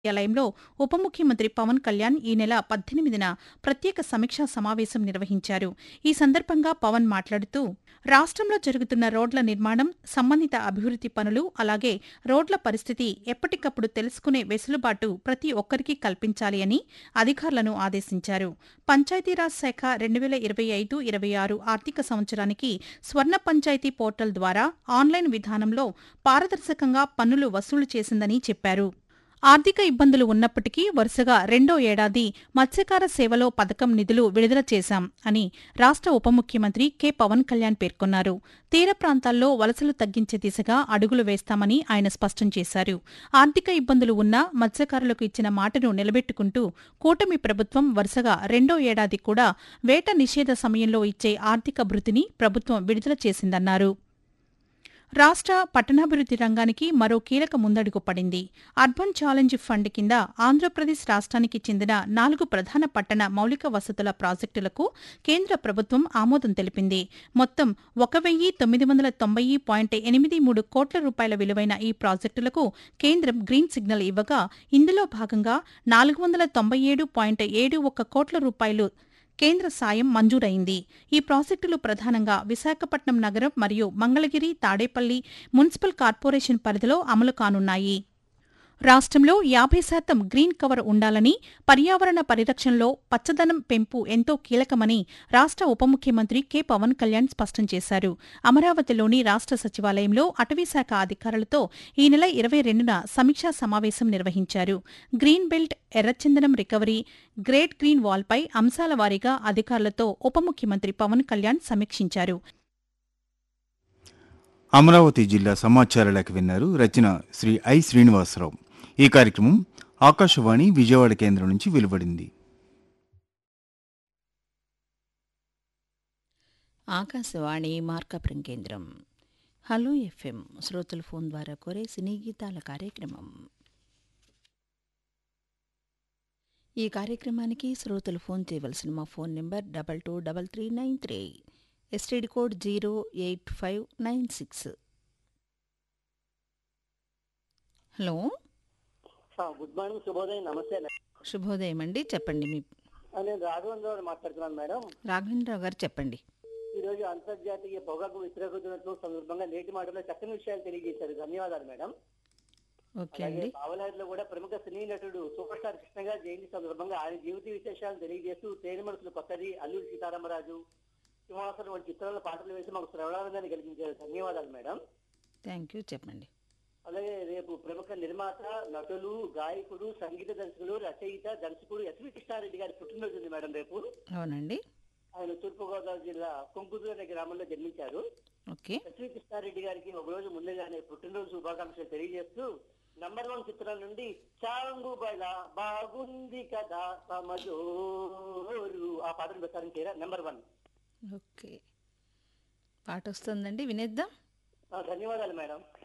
కార్యాలయంలో ఉప ముఖ్యమంత్రి పవన్ కళ్యాణ్ ఈ నెల పద్దెనిమిదిన ప్రత్యేక సమీక్షా సమావేశం నిర్వహించారు ఈ సందర్భంగా పవన్ మాట్లాడుతూ రాష్ట్రంలో జరుగుతున్న రోడ్ల నిర్మాణం సంబంధిత అభివృద్ది పనులు అలాగే రోడ్ల పరిస్థితి ఎప్పటికప్పుడు తెలుసుకునే వెసులుబాటు ప్రతి ఒక్కరికి కల్పించాలి అని అధికారులను ఆదేశించారు పంచాయతీరాజ్ శాఖ రెండు వేల ఇరవై ఐదు ఇరవై ఆరు ఆర్థిక సంవత్సరానికి స్వర్ణ పంచాయతీ పోర్టల్ ద్వారా ఆన్లైన్ విధానంలో పారదర్శకంగా పన్నులు వసూలు చేసిందని చెప్పారు ఆర్థిక ఇబ్బందులు ఉన్నప్పటికీ వరుసగా రెండో ఏడాది మత్స్యకార సేవలో పథకం నిధులు విడుదల చేశాం అని రాష్ట్ర ఉప ముఖ్యమంత్రి కె పవన్ కళ్యాణ్ పేర్కొన్నారు తీర ప్రాంతాల్లో వలసలు తగ్గించే దిశగా అడుగులు వేస్తామని ఆయన స్పష్టం చేశారు ఆర్థిక ఇబ్బందులు ఉన్నా మత్స్యకారులకు ఇచ్చిన మాటను నిలబెట్టుకుంటూ కూటమి ప్రభుత్వం వరుసగా రెండో ఏడాది కూడా వేట నిషేధ సమయంలో ఇచ్చే ఆర్థిక భృతిని ప్రభుత్వం విడుదల చేసిందన్నారు రాష్ట్ర పట్టణాభివృద్ది రంగానికి మరో కీలక ముందడుగు పడింది అర్బన్ ఛాలెంజ్ ఫండ్ కింద ఆంధ్రప్రదేశ్ రాష్ట్రానికి చెందిన నాలుగు ప్రధాన పట్టణ మౌలిక వసతుల ప్రాజెక్టులకు కేంద్ర ప్రభుత్వం ఆమోదం తెలిపింది మొత్తం ఒక వెయ్యి తొమ్మిది వందల తొంభై పాయింట్ ఎనిమిది మూడు కోట్ల రూపాయల విలువైన ఈ ప్రాజెక్టులకు కేంద్రం గ్రీన్ సిగ్నల్ ఇవ్వగా ఇందులో భాగంగా నాలుగు వందల తొంభై ఏడు పాయింట్ ఏడు ఒక్క కోట్ల రూపాయలు కేంద్ర సాయం మంజూరైంది ఈ ప్రాజెక్టులు ప్రధానంగా విశాఖపట్నం నగరం మరియు మంగళగిరి తాడేపల్లి మున్సిపల్ కార్పొరేషన్ పరిధిలో అమలు కానున్నాయి రాష్ట్రంలో యాభై శాతం గ్రీన్ కవర్ ఉండాలని పర్యావరణ పరిరక్షణలో పచ్చదనం పెంపు ఎంతో కీలకమని రాష్ట్ర ఉప ముఖ్యమంత్రి కె పవన్ కళ్యాణ్ స్పష్టం చేశారు అమరావతిలోని రాష్ట్ర సచివాలయంలో అటవీశాఖ అధికారులతో ఈ నెల ఇరవై రెండున సమీక్షా సమావేశం నిర్వహించారు గ్రీన్ బెల్ట్ ఎర్రచందనం రికవరీ గ్రేట్ గ్రీన్ వాల్పై అంశాల వారీగా అధికారులతో ఉప ముఖ్యమంత్రి పవన్ కళ్యాణ్ సమీక్షించారు అమరావతి జిల్లా సమాచార లేఖ విన్నారు రచన శ్రీ ఐ శ్రీనివాసరావు ఈ కార్యక్రమం ఆకాశవాణి విజయవాడ కేంద్రం నుంచి వెలువడింది ఆకాశవాణి మార్కాపురం కేంద్రం హలో ఎఫ్ఎం శ్రోతల ఫోన్ ద్వారా కోరే సినీ గీతాల కార్యక్రమం ఈ కార్యక్రమానికి శ్రోతలు ఫోన్ చేయవలసిన మా phone number double two double three nine three STD code zero eight five nine six hello ఆ, గుడ్ మార్నింగ్ శుభోదయం నమస్తే మేడం. శుభోదయం అండి చెప్పండి మీ ఆ, నేను రాఘవన్ రావు మాట్లాడుతున్నాను మేడం రాఘవేంద్రరావు గారు చెప్పండి ఈ రోజు అంతర్జాతీయ పొగాకు వ్యతిరేక దినోత్సవం సందర్భంగా నేటి మాటలో చక్కని విషయాలు తెలియజేశారు ధన్యవాదాలు మేడం ఓకే అలాగే అండి బావలాడిలో కూడా ప్రముఖ సినీ నటుడు సూపర్ స్టార్ కృష్ణ గారి జయంతి సందర్భంగా ఆయన జీవిత విశేషాలను తెలియజేస్తూ తేనె మనసులు కొత్తది అల్లూరి సీతారామరాజు సింహాసనం వంటి చిత్రాల పాటలు వేసి మాకు శ్రవణానందాన్ని కలిగించారు ధన్యవాదాలు మేడం థ్యాంక్ యూ చెప్పండి అలాగే రేపు ప్రముఖ నిర్మాత నటులు గాయకుడు సంగీత దర్శకుడు రచయిత దర్శకుడు ఎస్వి కృష్ణారెడ్డి గారి పుట్టినరోజు ఉంది మేడం రేపు అవునండి ఆయన తూర్పుగోదావరి జిల్లా కొంకుదూరు అనే గ్రామంలో జన్మించారు ఓకే ఎస్వి కృష్ణారెడ్డి గారికి ఒక రోజు ముందుగానే పుట్టినరోజు శుభాకాంక్షలు తెలియజేస్తూ నంబర్ వన్ చిత్రం నుండి చాంగు బల బాగుంది కదా సమజోరు ఆ పాటను ప్రసారం చేయరా నెంబర్ వన్ ఓకే పాట వస్తుందండి వినేద్దాం ఆ, ధన్యవాదాలు మేడం